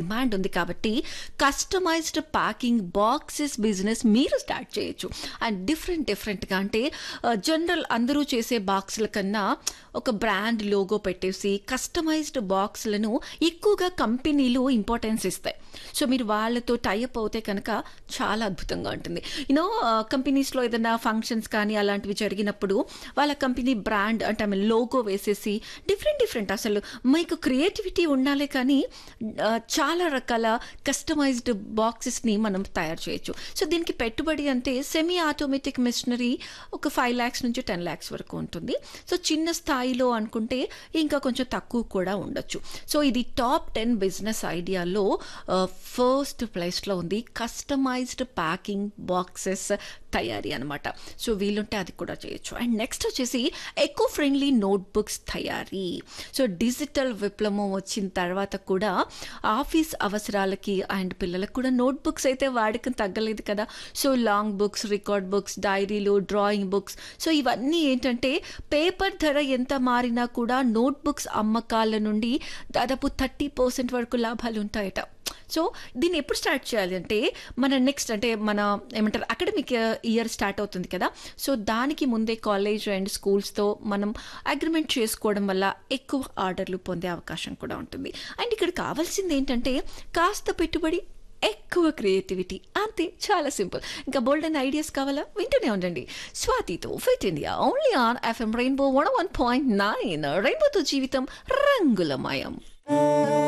demand ఉంది కాబట్టి customised packing boxes business మీరు స్టార్ట్ చేయొచ్చు అండ్ డిఫరెంట్ డిఫరెంట్గా అంటే జనరల్ అందరూ చేసే బాక్సుల కన్నా ఒక బ్రాండ్ లోగో పెట్టేసి కస్టమైజ్డ్ బాక్స్లను ఎక్కువగా కంపెనీలు ఇంపార్టెన్స్ ఇస్తాయి సో మీరు వాళ్ళతో టైఅప్ అవుతే కనుక చాలా అద్భుతంగా ఉంటుంది యూనో కంపెనీస్లో ఏదైనా ఫంక్షన్స్ కానీ అలాంటివి జరిగినప్పుడు వాళ్ళ కంపెనీ బ్రాండ్ అంటే ఆమె లోగో వేసేసి డిఫరెంట్ డిఫరెంట్ అసలు మీకు క్రియేటివిటీ ఉండాలి కానీ ఆ, చాలా రకాల కస్టమైజ్డ్ బాక్సెస్ని మనం తయారు చేయొచ్చు సో దీనికి పెట్టుబడి అంటే సెమీ ఆటోమేటిక్ మిషనరీ ఒక ఫైవ్ ల్యాక్స్ నుంచి టెన్ ల్యాక్స్ వరకు ఉంటుంది సో చిన్న స్థాయిలో అనుకుంటే ఇంకా కొంచెం తక్కువ కూడా ఉండొచ్చు సో ఇది టాప్ టెన్ బిజినెస్ ఐడియాలో ఫస్ట్ ప్లేస్లో ఉంది కస్టమైజ్డ్ ప్యాకింగ్ బాక్సెస్ తయారీ అనమాట సో వీలుంటే అది కూడా చేయొచ్చు అండ్ నెక్స్ట్ వచ్చేసి ఎకో ఫ్రెండ్లీ నోట్బుక్స్ తయారీ సో డిజిటల్ విప్లవం వచ్చిన తర్వాత కూడా ఆఫీస్ అవసరాలకి అండ్ పిల్లలకు కూడా నోట్బుక్స్ అయితే వాడకం తగ్గలేదు కదా so long books record books డైరీలు డ్రాయింగ్ బుక్స్ సో ఇవన్నీ ఏంటంటే పేపర్ ధర ఎంత మారినా కూడా నోట్బుక్స్ అమ్మకాల నుండి దాదాపు థర్టీ పర్సెంట్ వరకు లాభాలు ఉంటాయట సో దీన్ని ఎప్పుడు స్టార్ట్ చేయాలి అంటే మన నెక్స్ట్ అంటే మన ఏమంటారు అకాడమిక్ ఇయర్ స్టార్ట్ అవుతుంది కదా సో దానికి ముందే కాలేజ్ అండ్ స్కూల్స్తో మనం అగ్రిమెంట్ చేసుకోవడం వల్ల ఎక్కువ ఆర్డర్లు పొందే అవకాశం కూడా ఉంటుంది అండ్ ఇక్కడ కావాల్సింది ఏంటంటే కాస్త పెట్టుబడి ఎక్కువ క్రియేటివిటీ అంతే చాలా సింపుల్ ఇంకా బోల్డ్ అండ్ ఐడియాస్ కావాలా వింటూనే ఉండండి స్వాతితో fit India only on FM rainbow one one point nine రెయిన్బోతో జీవితం రంగులమయం